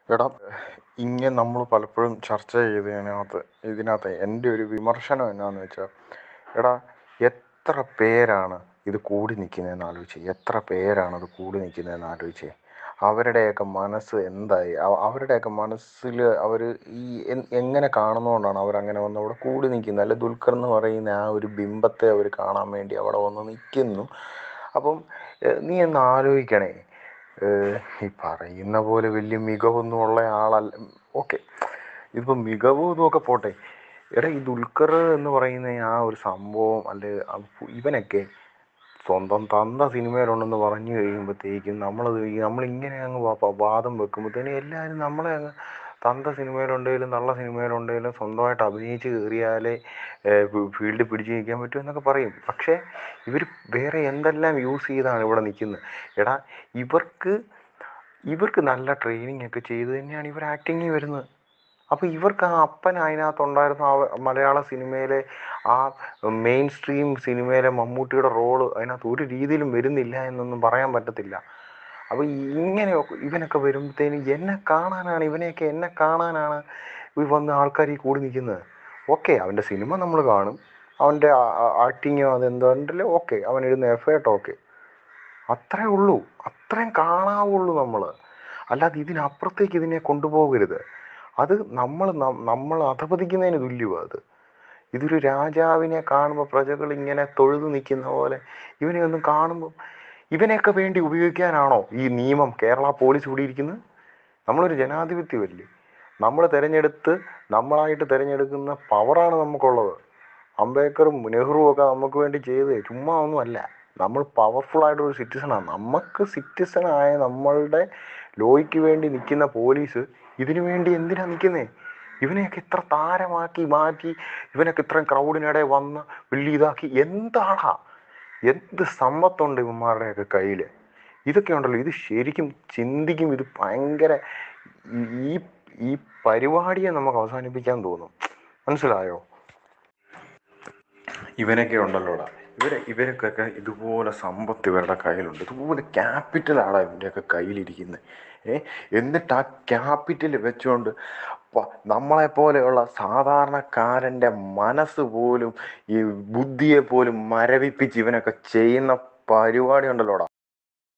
എടാ ഇങ്ങനെ നമ്മൾ പലപ്പോഴും ചർച്ച ചെയ്തതിനകത്ത് ഇതിനകത്ത് എൻ്റെ ഒരു വിമർശനം എന്നാന്ന് വെച്ചാൽ എടാ എത്ര പേരാണ് ഇത് കൂടി നിൽക്കുന്നതെന്ന് ആലോചിച്ച് എത്ര പേരാണ് അത് കൂടി നിൽക്കുന്നതെന്ന് ആലോചിച്ച് അവരുടെയൊക്കെ മനസ്സ് എന്തായി അവ- അവരുടെയൊക്കെ മനസ്സിൽ അവർ ഈ എൻ- എങ്ങനെ കാണുന്നതുകൊണ്ടാണ് അവരങ്ങനെ വന്ന് അവിടെ കൂടി നിൽക്കുന്നത് അല്ലെ ദുൽഖർ എന്ന് പറയുന്ന ആ ഒരു ബിംബത്തെ അവർ കാണാൻ വേണ്ടി അവിടെ വന്ന് നിൽക്കുന്നു അപ്പം ഏഹ്, നീ ഒന്ന് ആലോചിക്കണേ ഏഹ്, ഈ പറയുന്ന പോലെ വലിയ മികവൊന്നും ഉള്ള ആളല്ല ഓക്കെ ഇതിപ്പോൾ മികവും ഇതുമൊക്കെ പോട്ടെ എടാ ഈ ദുൽഖർ എന്ന് പറയുന്ന ആ ഒരു സംഭവം അല്ലെ അത് പു- ഇവനൊക്കെ സ്വന്തം തന്ത സിനിമയിലുണ്ടെന്ന് പറഞ്ഞു കഴിയുമ്പോഴത്തേക്കും നമ്മളത് ഈ നമ്മളിങ്ങനെ അങ്ങ് വാ- വാ- വാദം വെക്കുമ്പോഴത്തേനും എല്ലാവരും നമ്മളെ അങ്ങ് തന്ത സിനിമയിലുണ്ടെങ്കിലും തള്ള സിനിമയിലുണ്ടെങ്കിലും സ്വന്തമായിട്ട് അഭിനയിച്ച് കയറിയാലേ ഫീൽഡിൽ പിടിച്ച് നിൽക്കാൻ പറ്റൂ എന്നൊക്കെ പറയും പക്ഷേ ഇവർ വേറെ എന്തെല്ലാം യൂസ് ചെയ്താണ് ഇവിടെ നിൽക്കുന്നത് എടാ ഇവർക്ക് ഇവർക്ക് നല്ല ട്രെയിനിങ് ഒക്കെ ചെയ്ത് തന്നെയാണ് ഇവർ ആക്ടിങ്ങിൽ വരുന്നത് അപ്പോൾ ഇവർക്ക് ആ അപ്പൻ അതിനകത്തുണ്ടായിരുന്ന ആ മലയാള സിനിമയിലെ ആ മെയിൻ സ്ട്രീം സിനിമയിലെ മമ്മൂട്ടിയുടെ റോള് അതിനകത്ത് ഒരു രീതിയിലും വരുന്നില്ല എന്നൊന്നും പറയാൻ പറ്റത്തില്ല അപ്പോൾ ഇങ്ങനെയൊക്കെ ഇവനൊക്കെ വരുമ്പോഴത്തേന് എന്നെ കാണാനാണ് ഇവനെയൊക്കെ എന്നെ കാണാനാണ് ഈ വന്ന ആൾക്കാർ ഈ കൂടി നിൽക്കുന്നത് ഓക്കെ അവൻ്റെ സിനിമ നമ്മൾ കാണും അവൻ്റെ ആക്ടിങ്ങോ അതെന്തോണ്ടല്ലോ ഓക്കെ അവൻ ഇടുന്ന എഫേർട്ട് ഓക്കെ അത്രേ ഉള്ളൂ അത്രയും കാണാവുള്ളൂ നമ്മൾ അല്ലാതെ ഇതിനപ്പുറത്തേക്ക് ഇതിനെ കൊണ്ടുപോകരുത് അത് നമ്മൾ നമ്മൾ അധപതിക്കുന്നതിന് തുല്യമാണ് അത് ഇതൊരു രാജാവിനെ കാണുമ്പോൾ പ്രജകൾ ഇങ്ങനെ തൊഴുതു നിൽക്കുന്ന പോലെ ഇവനെ ഒന്നും കാണുമ്പോൾ ഇവനെയൊക്കെ വേണ്ടി ഉപയോഗിക്കാനാണോ ഈ നിയമം കേരള പോലീസ് കൂടിയിരിക്കുന്നത് നമ്മളൊരു ജനാധിപത്യമല്ലേ നമ്മൾ തിരഞ്ഞെടുത്ത് നമ്മളായിട്ട് തിരഞ്ഞെടുക്കുന്ന പവറാണ് നമുക്കുള്ളത് അംബേദ്കറും നെഹ്റുവും ഒക്കെ നമുക്ക് വേണ്ടി ചെയ്ത് ചുമ്മാ ഒന്നുമല്ല നമ്മൾ പവർഫുൾ ആയിട്ടൊരു സിറ്റിസണാണ് നമുക്ക് സിറ്റിസൺ ആയ നമ്മളുടെ ലോയ്ക്ക് വേണ്ടി നിൽക്കുന്ന പോലീസ് ഇതിനു വേണ്ടി എന്തിനാ നിൽക്കുന്നേ ഇവനെയൊക്കെ ഇത്ര താരമാക്കി മാറ്റി ഇവനൊക്കെ ഇത്രയും ക്രൗഡിനിടെ വന്ന് വലിയ ഇതാക്കി എന്താടാ എന്ത് സമ്പത്തുണ്ട് ഇവന്മാരുടെയൊക്കെ കയ്യിൽ ഇതൊക്കെ ഉണ്ടല്ലോ ഇത് ശരിക്കും ചിന്തിക്കും ഇത് ഭയങ്കര ഈ- ഈ ഈ പരിപാടിയെ നമുക്ക് അവസാനിപ്പിക്കാൻ തോന്നും മനസ്സിലായോ ഇവനൊക്കെ ഉണ്ടല്ലോടാ ഇവരെ ഇവരൊക്കെ ഇതുപോലെ സമ്പത്ത് ഇവരുടെ കയ്യിലുണ്ട് ഇതുപോലെ ക്യാപിറ്റലാണ് ഇവൻ്റെയൊക്കെ കയ്യിലിരിക്കുന്നത് ഏ എന്നിട്ട് ആ ക്യാപിറ്റൽ വെച്ചുകൊണ്ട് പ- നമ്മളെപ്പോലെയുള്ള സാധാരണക്കാരൻ്റെ മനസ്സ് പോലും ഈ ബുദ്ധിയെ പോലും മരവിപ്പിച്ച് ഇവനൊക്കെ ചെയ്യുന്ന പരിപാടി ഉണ്ടല്ലോടാ